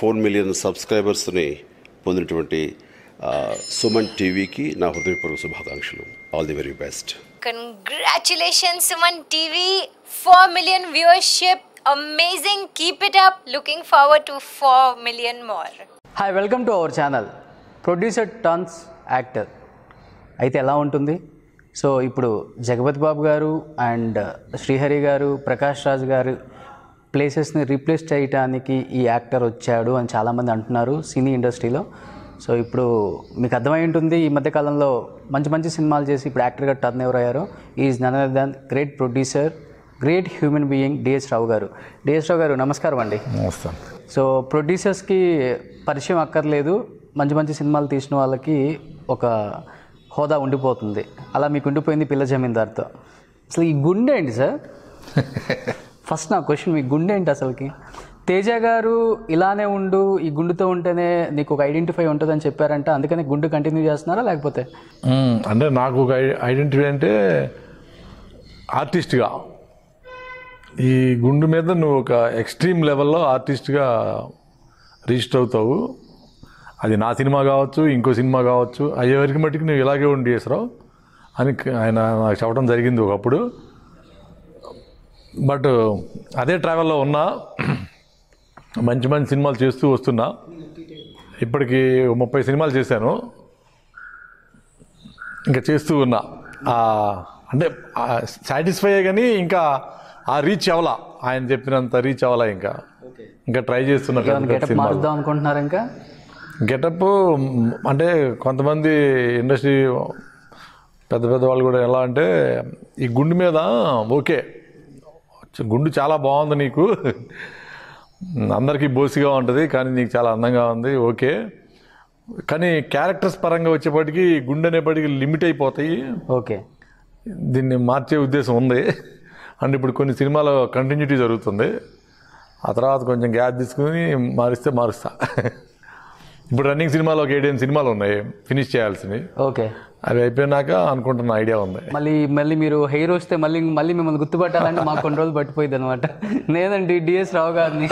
Four million సబ్స్క్రైబర్స్ని పొందినటువంటి ఆ, సుమన్ టీవీకి నా హృదయపూర్వక శుభాకాంక్షలు all the very best Congratulations, Suman TV. 4 million viewership. Amazing. Keep it up. Looking forward to 4 million more. Hi welcome to our channel producer turns actor అయితే ఎలా ఉంటుంది so ఇప్పుడు జగపతి బాబు గారు అండ్ శ్రీహరి గారు ప్రకాష్ రాజ్ గారు ప్లేసెస్ని రీప్లేస్ చేయడానికి ఈ యాక్టర్ వచ్చాడు అని చాలామంది అంటున్నారు సినీ ఇండస్ట్రీలో సో ఇప్పుడు మీకు అర్థమై ఉంటుంది ఈ మధ్యకాలంలో మంచి మంచి సినిమాలు చేసి ఇప్పుడు యాక్టర్గా టర్న్ ఎవరు అయ్యారో is none other than great producer great human being DS Rao garu DS Rao గారు నమస్కారం అండి నమస్తాను సో ప్రొడ్యూసర్స్కి పరిచయం అక్కర్లేదు మంచి మంచి సినిమాలు తీసిన వాళ్ళకి ఒక హోదా ఉండిపోతుంది అలా మీకు ఉండిపోయింది పిల్ల జమీందార్తో అసలు ఈ గుండె ఏంటి సార్ ఫస్ట్ నా క్వశ్చన్ మీ గుండె ఏంటి అసలుకి తేజ గారు ఇలానే ఉండు ఈ గుండుతో ఉంటేనే నీకు ఒక ఐడెంటిఫై ఉంటుందని చెప్పారంట అందుకని గుండు కంటిన్యూ చేస్తున్నారా లేకపోతే మ్మ్. అంటే నాకు ఒక ఐ- ఐడెంటిటీ అంటే ఆర్టిస్ట్గా ఈ గుండు మీద నువ్వు ఒక ఎక్స్ట్రీమ్ లెవెల్లో ఆర్టిస్ట్గా రిజిస్టర్ అవుతావు అది నా సినిమా కావచ్చు ఇంకో సినిమా కావచ్చు అయ్యే వరకు మట్టుకు నువ్వు ఇలాగే ఉండి చేసరావు అని క- ఆయన నాకు చెప్పడం జరిగింది ఒకప్పుడు బట్ అదే ట్రావెల్లో ఉన్నా మంచి మంచి సినిమాలు చేస్తూ వస్తున్నా ఇప్పటికి ముప్పై సినిమాలు చేశాను ఇంకా చేస్తూ ఉన్నా ఆ, అంటే సాటిస్ఫై కానీ ఇంకా ఆ రీచ్ అవ్వాలా ఆయన చెప్పినంత రీచ్ అవ్వాలా ఇంకా ఇంకా ట్రై చేస్తున్నా పెద్ద పెద్ద గెటప్ సినిమాలు మారుద్దాం అనుకుంటున్నారు ఇంకా గెటప్ అంటే కొంతమంది ఇండస్ట్రీ పెద్ద పెద్ద వాళ్ళు కూడా ఎలా అంటే ఈ గుండు మీద ఓకే గుండు చాలా బాగుంది నీకు అందరికీ బోసిగా ఉంటుంది కానీ నీకు చాలా అందంగా ఉంది ఓకే కానీ క్యారెక్టర్స్ పరంగా వచ్చేప్పటికి గుండె అనేప్పటికీ లిమిట్ అయిపోతాయి ఓకే దీన్ని మార్చే ఉద్దేశం ఉంది అండ్ ఇప్పుడు కొన్ని సినిమాలో కంటిన్యూటీ జరుగుతుంది ఆ తర్వాత కొంచెం గ్యాప్ తీసుకుని మారిస్తే మారుస్తా ఇప్పుడు రన్నింగ్ సినిమాలో ఒక ఏడేం సినిమాలు ఉన్నాయి ఫినిష్ చేయాల్సినవి ఓకే అవి అయిపోయినాక అనుకుంటున్న ఐడియా ఉంది మళ్ళీ మళ్ళీ మీరు హెయిర్ వస్తే మళ్ళీ మళ్ళీ మిమ్మల్ని గుర్తుపట్టాలంటే మాకు కొన్ని రోజులు పట్టిపోయింది అనమాట నేనండి డిఎస్ రావు గారిని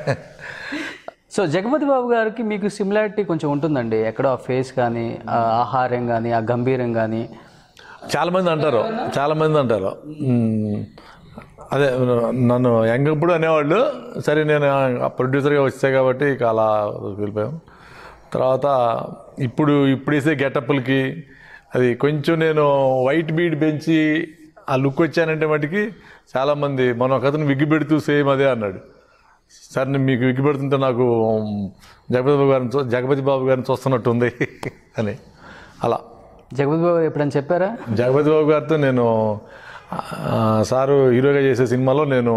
సో జగపతి బాబు గారికి మీకు సిమిలారిటీ కొంచెం ఉంటుందండి ఎక్కడో ఆ ఫేస్ కానీ ఆ ఆహారం కానీ ఆ గంభీరం కానీ చాలా మంది అంటారు చాలా మంది అంటారు మ్మ్. అదే నన్ను యంగప్పుడు అనేవాళ్ళు సరే నేను ప్రొడ్యూసర్గా వచ్చా కాబట్టి ఇక అలా వెళ్ళిపోయాం తర్వాత ఇప్పుడు ఇప్పుడు వేసే గెటప్లకి అది కొంచెం నేను వైట్ బీడ్ పెంచి ఆ లుక్ వచ్చానంటే మటుకి చాలామంది మనం ఒక అతను విగ్గి పెడుతూ సేమ్ అదే అన్నాడు సార్ నేను మీకు విగ్గి పెడుతుంటే నాకు జగపతి బాబు గారిని చూ- జగపతి బాబు గారిని చూస్తున్నట్టు ఉంది అని అలా జగపతి బాబు ఎప్పుడైనా చెప్పారా జగపతి బాబు గారితో నేను ఆ, సారు హీరోగా చేసే సినిమాలో నేను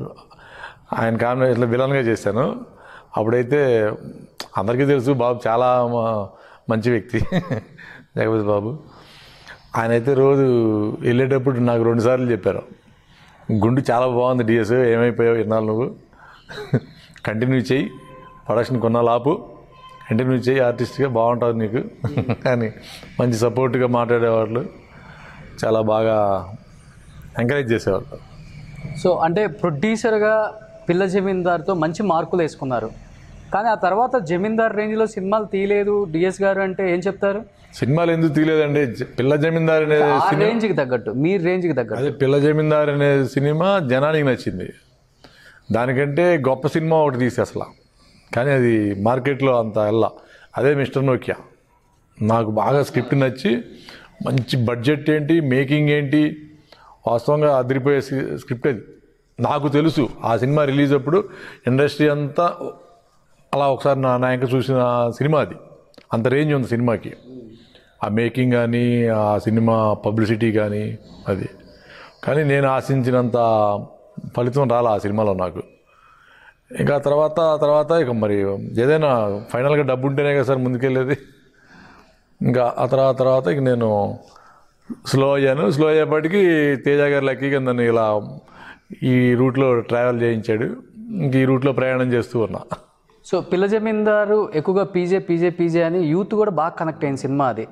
ఆయన కామె ఇట్లా విలన్గా చేశాను అప్పుడైతే అందరికీ తెలుసు బాబు చాలా మ- మంచి వ్యక్తి జగపతి బాబు ఆయన అయితే రోజు వెళ్ళేటప్పుడు నాకు రెండుసార్లు చెప్పారు గుండు చాలా బాగుంది డిఎస్ ఏమైపోయావు ఇన్నాళ్ళు నువ్వు కంటిన్యూ చేయి ప్రొడక్షన్ కొన్నాళ్ళు ఆపు కంటిన్యూ చేయి ఆర్టిస్ట్గా బాగుంటుంది నీకు అని మంచి సపోర్ట్గా మాట్లాడేవాళ్ళు చాలా బాగా ఎంకరేజ్ చేసేవాళ్ళు సో అంటే ప్రొడ్యూసర్గా పిల్ల జమీందార్తో మంచి మార్కులు వేసుకున్నారు కానీ ఆ తర్వాత జమీందార్ రేంజ్లో సినిమాలు తీయలేదు డిఎస్ గారు అంటే ఏం చెప్తారు సినిమాలు ఎందుకు తీయలేదండి జ- పిల్ల జమీందార్ అనే ఆ రేంజ్కి తగ్గట్టు మీ రేంజ్కి తగ్గట్టు అదే పిల్ల జమీందార్ అనే సినిమా జనానికి నచ్చింది దానికంటే గొప్ప సినిమా ఒకటి తీసి అసలు కానీ అది మార్కెట్లో అంత వెళ్ళా అదే మిస్టర్ నోకియా నాకు బాగా స్క్రిప్ట్ నచ్చి మంచి బడ్జెట్ ఏంటి మేకింగ్ ఏంటి వాస్తవంగా అదిరిపోయే సి- స్క్రిప్ట్ అది నాకు తెలుసు ఆ సినిమా రిలీజ్ అప్పుడు ఇండస్ట్రీ అంతా అలా ఒకసారి నా నాయక చూసిన సినిమా అది అంత రేంజ్ ఉంది సినిమాకి ఆ మేకింగ్ కానీ ఆ సినిమా పబ్లిసిటీ కానీ అది కానీ నేను ఆశించినంత ఫలితం రాలే ఆ సినిమాలో నాకు ఇంకా తర్వాత తర్వాత ఇక మరి ఏదైనా ఫైనల్గా డబ్బు ఉంటేనే కదా సార్ ముందుకెళ్ళేది ఇంకా ఆ తర్వాత తర్వాత ఇక నేను స్లో అయ్యాను స్లో అయ్యేపటికి తేజ గారు లక్కీగా నన్ను ఇలా ఈ రూట్లో ట్రావెల్ చేయించాడు ఇంక ఈ రూట్లో ప్రయాణం చేస్తూ ఉన్నా సో పిల్ల జమీందారు ఎక్కువగా పీజే పీజే పీజే అని యూత్ కూడా బాగా కనెక్ట్ అయిన సినిమా అది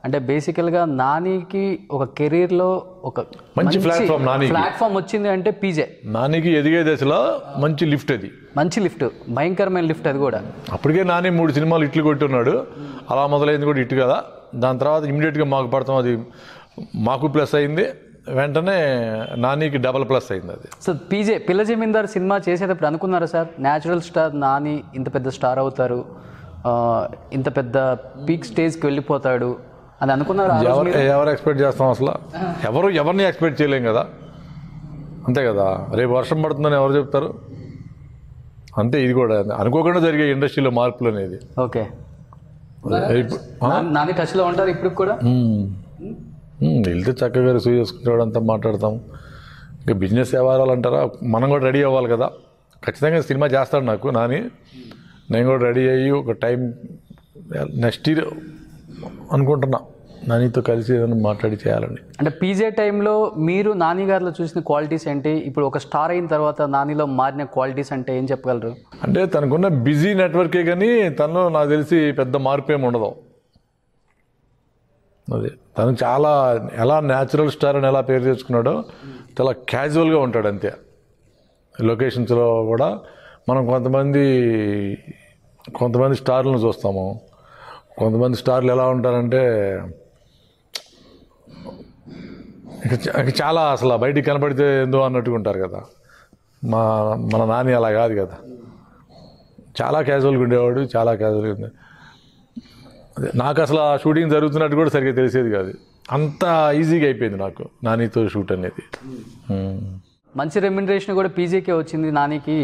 అంటే బేసికల్గా నానికి ఒక కెరీర్లో ఒక మంచి platform నానికి. ప్లాట్ఫామ్ వచ్చింది అంటే పీజే నానికి ఎదిగే దశలో మంచి లిఫ్ట్ అది మంచి లిఫ్ట్ భయంకరమైన లిఫ్ట్ అది కూడా అప్పటికే నాని మూడు సినిమాలు ఇట్లు కొట్టున్నాడు అలా మొదలైంది కూడా ఇటు కదా దాని తర్వాత ఇమీడియట్గా మాకు పడతాం అది మాకు ప్లస్ అయింది వెంటనే నానికి డబల్ ప్లస్ అయింది అది సో పీజే పిల్ల జమీందార్ సినిమా చేసేటప్పుడు అనుకున్నారా సార్ న్యాచురల్ స్టార్ నాని ఇంత పెద్ద స్టార్ అవుతారు ఆ, ఇంత పెద్ద పీక్ స్టేజ్కి వెళ్ళిపోతాడు అని అనుకున్నారు ఆ రోజు ఎవరు మీరు? ఎవరు ఎక్స్పెక్ట్ చేస్తాం అసలు ఎవరు ఎవరిని ఎక్స్పెక్ట్ చేయలేం కదా అంతే కదా రేపు వర్షం పడుతుందని ఎవరు చెప్తారు అంతే ఇది కూడా అనుకోకుండా జరిగే ఇండస్ట్రీలో మార్పులు అనేది ఓకే ఇప్పుడు నా- నాని టచ్లో ఉంటారు ఇప్పుడు కూడా ఉమ్, వెళ్తే చక్కగా రిసీవ్ చేసుకుంటాడు అంతా మాట్లాడతాం ఇంకా బిజినెస్ వ్యవహారాలు అంటారా మనం కూడా రెడీ అవ్వాలి కదా ఖచ్చితంగా సినిమా చేస్తాడు నాకు నాని నేను కూడా రెడీ అయ్యి ఒక టైం నెక్స్ట్ ఇయర్ అనుకుంటున్నా నానితో కలిసి ఏదైనా మాట్లాడి చేయాలని అంటే పీజే టైంలో మీరు నాని గారిలో చూసిన క్వాలిటీస్ ఏంటి ఇప్పుడు ఒక స్టార్ అయిన తర్వాత నానిలో మారిన క్వాలిటీస్ అంటే ఏం చెప్పగలరు అంటే తనకున్న బిజీ నెట్వర్కే కానీ తనలో నాకు తెలిసి పెద్ద మార్పు ఏమి ఉండదు అదే తను చాలా ఎలా న్యాచురల్ స్టార్ అని ఎలా పేరు తెచ్చుకున్నాడో చాలా క్యాజువల్గా ఉంటాడు అంతే లొకేషన్స్లో కూడా మనం కొంతమంది కొంతమంది స్టార్లను చూస్తాము కొంతమంది స్టార్లు ఎలా ఉంటారంటే ఇక చ- ఇక చాలా అసలు బయటికి కనపడితే ఏందో అన్నట్టుగా ఉంటారు కదా మా మన నాని అలా కాదు కదా చాలా క్యాజువల్గా ఉండేవాడు చాలా క్యాజువల్గా ఉండే అదే నాకు అసలు ఆ షూటింగ్ జరుగుతున్నట్టు కూడా సరిగ్గా తెలిసేది కాదు అంత ఈజీగా అయిపోయింది నాకు నానితో షూట్ అనేది ఉమ్. మంచి రెమ్యునరేషన్ కూడా పీజేకే వచ్చింది నానికి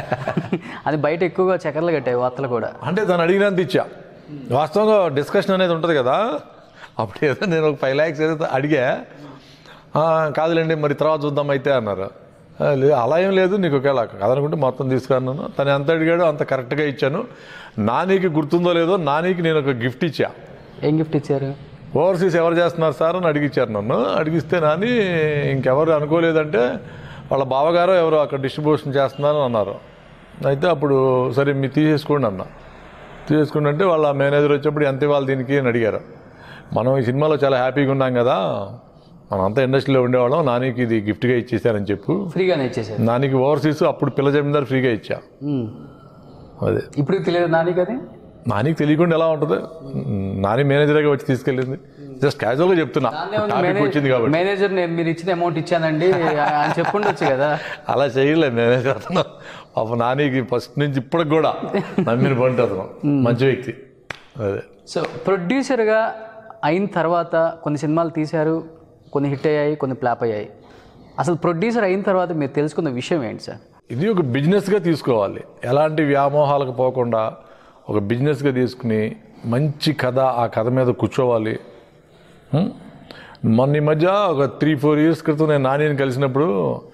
అది బయట ఎక్కువగా చక్కర్లు కట్టాయి వార్తలు కూడా అంటే తను అడిగినంత ఇచ్చా వాస్తవంగా డిస్కషన్ అనేది ఉంటుంది కదా అప్పుడు ఏదో నేను ఒక ఫైవ్ ల్యాక్స్ ఏదో అడిగా "ఆ, కాదులేండి మరి తర్వాత చూద్దాం అయితే అన్నారు "ఆ, లేదు అలా ఏం లేదు నీకు ఒకవేళ కాదనుకుంటే మొత్తం తీసుకున్నాను తను ఎంత అడిగాడో అంత కరెక్ట్గా ఇచ్చాను నానికి గుర్తుందో లేదో నానికి నేను ఒక గిఫ్ట్ ఇచ్చా ఏం గిఫ్ట్ ఇచ్చారు ఓవర్సీస్ ఎవరు చేస్తున్నారు సార్ అని అడిగిచ్చారు నన్ను అడిగిస్తే నాని ఇంకెవరు అనుకోలేదంటే వాళ్ళ బావగారు ఎవరు అక్కడ డిస్ట్రిబ్యూషన్ చేస్తున్నారు అని అన్నారు అయితే అప్పుడు సరే మీరు తీసేసుకోండి అన్న తీసేసుకోండి అంటే వాళ్ళ మేనేజర్ వచ్చేప్పుడు ఎంత ఇవ్వాలి దీనికి అని అడిగారు మనం ఈ సినిమాలో చాలా హ్యాపీగా ఉన్నాం కదా మనం అంతా ఇండస్ట్రీలో ఉండేవాళ్ళం నానికి ఇది గిఫ్ట్గా ఇచ్చేసారని చెప్పు ఫ్రీగానే ఇచ్చేసారు నానికి ఓవర్సీస్ అప్పుడు పిల్ల జమీందారు ఫ్రీగా ఇచ్చా మ్మ్. అదే ఇప్పుడు తెలియదు నానికి అది నానికి తెలియకుండా ఎలా ఉంటుంది నాని మేనేజర్గా వచ్చి తీసుకెళ్ళింది జస్ట్ క్యాజువల్గా చెప్తున్నా టాపిక్ వచ్చింది కాబట్టి మేనేజర్ నేను మీరు ఇచ్చిన అమౌంట్ ఇచ్చానండి అని చెప్పుండొచ్చు కదా అలా చేయలేదు నేనే అతను పాప నానికి ఫస్ట్ నుంచి ఇప్పటికి కూడా నమ్మిన పంట అతను మంచి వ్యక్తి అదే సో ప్రొడ్యూసర్గా అయిన తర్వాత కొన్ని సినిమాలు తీశారు కొన్ని హిట్ అయ్యాయి కొన్ని ఫ్లాప్ అయ్యాయి అసలు ప్రొడ్యూసర్ అయిన తర్వాత మీరు తెలుసుకున్న విషయం ఏంటి సార్ ఇది ఒక బిజినెస్గా తీసుకోవాలి ఎలాంటి వ్యామోహాలకు పోకుండా ఒక బిజినెస్గా తీసుకుని మంచి కథ ఆ కథ మీద కూర్చోవాలి హ్మ్? మొన్న ఈ మధ్య ఒక త్రీ ఫోర్ ఇయర్స్ క్రితం నేను నానిని కలిసినప్పుడు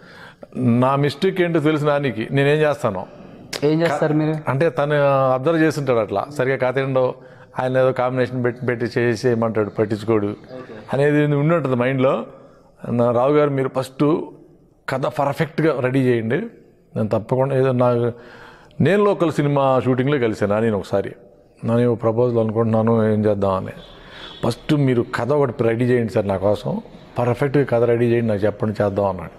నా మిస్టేక్ ఏంటో తెలిసి నానికి నేనేం చేస్తాను ఏం చేస్తారు మీరు అంటే తను అబ్జర్వ్ చేస్తుంటాడు అట్లా సరిగా కథ ఏంటో ఆయన ఏదో కాంబినేషన్ పెట్టి పెట్టి చేసేయమంటాడు పట్టించుకోడు అనేది ఉన్నట్టుంది మైండ్లో నా రావు గారు మీరు ఫస్ట్ కథ పర్ఫెక్ట్గా రెడీ చేయండి నేను తప్పకుండా ఏదో నా నేను లోకల్ సినిమా షూటింగ్లో కలిసాను నేను ఒకసారి నేను ప్రపోజల్ అనుకుంటున్నాను ఏం చేద్దామని ఫస్ట్ మీరు కథ ఒకటి రెడీ చేయండి సార్ నా కోసం పర్ఫెక్ట్గా కథ రెడీ చేయండి నాకు చెప్పండి చేద్దాం అన్నాడు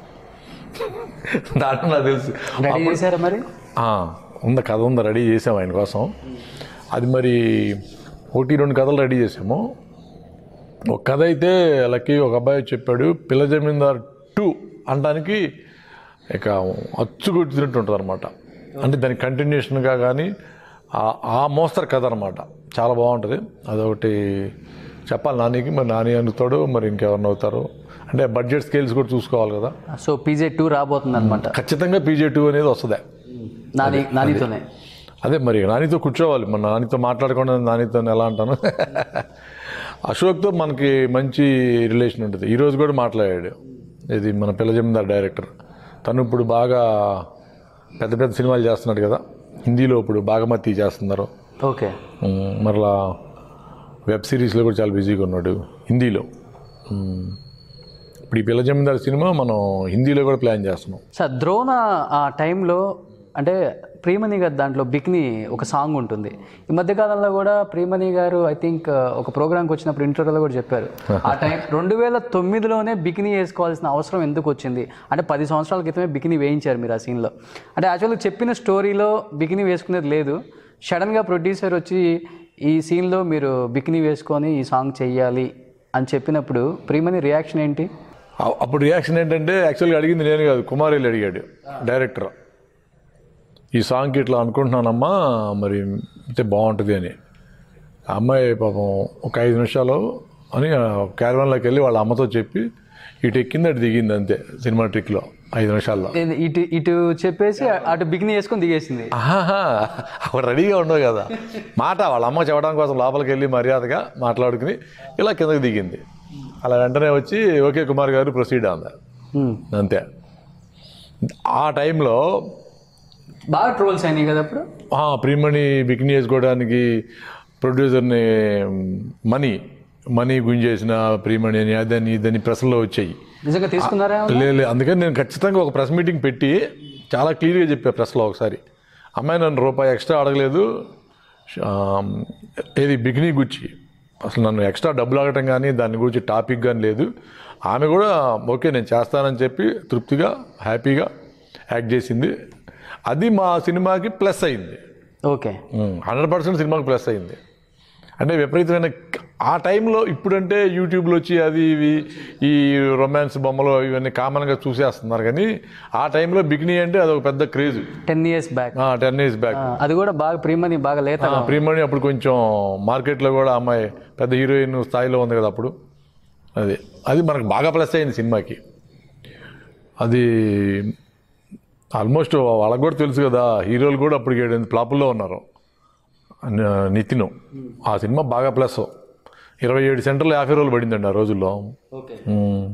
దాంట్లో నాకు తెలుసు రెడీ చేశారా మరి ఆ, ఉంది కథ ఉంది రెడీ చేసాము ఆయన కోసం అది మరి ఒకటి రెండు కథలు రెడీ చేసాము ఒక కథ అయితే లక్కీ ఒక అబ్బాయి చెప్పాడు పిల్ల జమీందార్ టూ అనడానికి ఇక అచ్చు కొట్టినట్టు ఉంటుంది అనమాట అంటే దాని కంటిన్యూషన్గా కానీ ఆ- ఆ మోస్తరు కథ అనమాట చాలా బాగుంటుంది అదొకటి చెప్పాలి నానికి మరి నాని అనుతాడు మరి ఇంకెవరిని అవుతారు అంటే బడ్జెట్ స్కేల్స్ కూడా చూసుకోవాలి కదా సో పీజే టూ రాబోతుంది అనమాట ఖచ్చితంగా పీజే టూ అనేది వస్తుంది నాని నానితోనే అదే మరి నానితో కూర్చోవాలి మన నానితో మాట్లాడకుండా నానితో ఎలా అంటాను అశోక్తో మనకి మంచి రిలేషన్ ఉంటుంది ఈరోజు కూడా మాట్లాడాడు ఇది మన పిల్ల జమీందార్ డైరెక్టర్ తను ఇప్పుడు బాగా పెద్ద పెద్ద సినిమాలు చేస్తున్నాడు కదా హిందీలో ఇప్పుడు బాగమతి చేస్తున్నారు ఓకే ఉమ్, మరలా వెబ్ సిరీస్లో కూడా చాలా బిజీగా ఉన్నాడు హిందీలో ఉమ్, ఇప్పుడు ఈ పిల్ల జమీందార్ సినిమా మనం హిందీలో కూడా ప్లాన్ చేస్తున్నాం సార్ ద్రోణ ఆ టైంలో అంటే ప్రియమణి గారు దాంట్లో బిక్ని ఒక సాంగ్ ఉంటుంది ఈ మధ్య కాలంలో కూడా ప్రియమణి గారు ఐ థింక్ ఒక ప్రోగ్రామ్కి వచ్చినప్పుడు ఇంటర్వ్యూలో కూడా చెప్పారు ఆ టైం రెండు వేల తొమ్మిదిలోనే బికినీ వేసుకోవాల్సిన అవసరం ఎందుకు వచ్చింది అంటే పది సంవత్సరాల క్రితమే బికినీ వేయించారు మీరు ఆ సీన్లో అంటే యాక్చువల్గా చెప్పిన స్టోరీలో బికినీ వేసుకునేది లేదు సడన్గా ప్రొడ్యూసర్ వచ్చి ఈ సీన్లో మీరు బికినీ వేసుకొని ఈ సాంగ్ చెయ్యాలి అని చెప్పినప్పుడు ప్రియమణి రియాక్షన్ ఏంటి అ- అప్పుడు రియాక్షన్ ఏంటంటే యాక్చువల్గా అడిగింది నేను కాదు కుమార్ వెళ్ళి అడిగాడు డైరెక్టర్ ఈ సాంగ్కి ఇట్లా అనుకుంటున్నానమ్మా మరి అయితే బాగుంటుంది అని ఆ అమ్మాయి పాపం ఒక ఐదు నిమిషాలు అని క్యారవాన్లోకి వెళ్ళి వాళ్ళ అమ్మతో చెప్పి ఇటు ఎక్కింది అటు దిగింది అంతే సినిమా ట్రిక్లో ఐదు నిమిషాల్లో ఇది- ఇటు ఇటు చెప్పేసి అటు బికినీ వేసుకొని దిగేసింది ఆహాహా, అప్పుడు రెడీగా ఉండవు కదా మాట వాళ్ళ అమ్మ చెప్పడం కోసం లోపలికి వెళ్ళి మర్యాదగా మాట్లాడుకుని ఇలా కిందకి దిగింది అలా వెంటనే వచ్చి ఓకే కుమార్ గారు ప్రొసీడ్ అంద హ్మ్. అంతే ఆ టైంలో బాగా ట్రోల్స్ అయినాయి కదా అప్పుడు ఆ, ప్రీమణి బికినీ వేసుకోవడానికి ప్రొడ్యూసర్ని మనీ మనీ గుంజేసిన ప్రీమణి అని అదని ఇదని ప్రెస్లో వచ్చాయి నిజంగా తీసుకున్నారా లేదు లేదు అందుకని నేను ఖచ్చితంగా ఒక ప్రెస్ మీటింగ్ పెట్టి చాలా క్లియర్గా చెప్పా ప్రెస్లో ఒకసారి అమ్మాయి నన్ను రూపాయి ఎక్స్ట్రా అడగలేదు ఆ, ఏది బిగినీ గుచ్చి అసలు నన్ను ఎక్స్ట్రా డబ్బులు అడగటం కానీ దాని గురించి టాపిక్ కానీ లేదు ఆమె కూడా ఓకే నేను చేస్తానని చెప్పి తృప్తిగా హ్యాపీగా యాక్ట్ చేసింది అది మా సినిమాకి ప్లస్ అయింది ఓకే హండ్రెడ్ పర్సెంట్ సినిమాకి ప్లస్ అయింది అంటే విపరీతమైన ఆ టైంలో ఇప్పుడంటే యూట్యూబ్లో వచ్చి అది ఇవి ఈ రొమాన్స్ బొమ్మలు ఇవన్నీ కామన్గా చూసేస్తున్నారు కానీ ఆ టైంలో బిగినీ అంటే అది ఒక పెద్ద craze ten years back ten years back అది కూడా బాగా ప్రియమని బాగా లేత ప్రియమణి అప్పుడు కొంచెం మార్కెట్లో కూడా అమ్మాయి పెద్ద హీరోయిన్ స్థాయిలో ఉంది కదా అప్పుడు అది అది మనకు బాగా ప్లస్ అయింది సినిమాకి అది ఆల్మోస్ట్ వాళ్ళకి కూడా తెలుసు కదా హీరోలు కూడా అప్పుడు ఏడెనిమిది ఫ్లాపుల్లో ఉన్నారు న- నితిన్ ఆ సినిమా బాగా ప్లస్ ఇరవై ఏడు సెంటర్లు యాభై రోజులు పడిందండి ఆ రోజుల్లో ఓకే ఉమ్.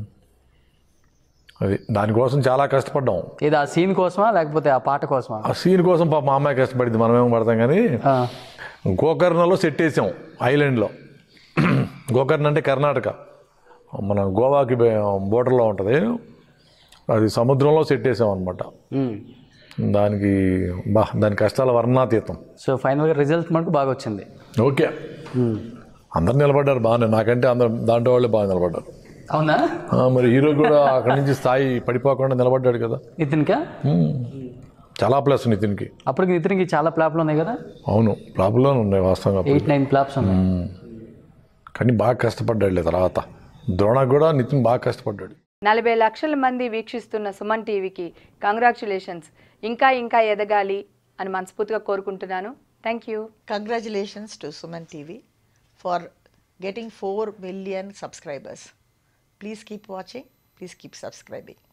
అది దానికోసం చాలా కష్టపడ్డాం ఇది ఆ సీన్ కోసమా లేకపోతే ఆ పాట కోసమా ఆ సీన్ కోసం పాప మా అమ్మాయి కష్టపడింది మనమేమో పడతాం కానీ ఆ, గోకర్ణలో సెట్ వేసాం ఐలాండ్లో గోకర్ణ అంటే కర్ణాటక మన గోవాకి బోర్డర్లో ఉంటుంది అది సముద్రంలో సెట్ వేసాం అనమాట ఉమ్. దానికి బా దాని కష్టాల వర్ణాతీతం సో ఫైనల్గా రిజల్ట్ మనకు బాగా వచ్చింది ఓకే అందరు నిలబడ్డారు బాగానే నాకంటే అందరు దాంట్లో వాళ్ళే బాగా నిలబడ్డారు అవునా ఆ, మరి హీరో కూడా అక్కడి నుంచి స్థాయి పడిపోకుండా నిలబడ్డాడు కదా నితిన్కా ఉమ్. చాలా ప్లస్ నితిన్కి అప్పటికి నితిన్కి చాలా ప్లాప్లు ఉన్నాయి కదా అవును ప్రాబ్లం ఉన్నాయి వాస్తవంగా ఎయిట్ నైన్ ప్లాప్స్ ఉన్నాయి కానీ బాగా కష్టపడ్డాడులే తర్వాత ద్రోణకు కూడా నితిన్ బాగా కష్టపడ్డాడు నలభై లక్షల మంది వీక్షిస్తున్న సుమన్ టీవీకి కంగ్రాచులేషన్స్ ఇంకా ఇంకా ఎదగాలి అని మనస్ఫూర్తిగా కోరుకుంటున్నాను thank you Congratulations to Suman TV for getting 4 million subscribers. Please keep watching, please keep subscribing.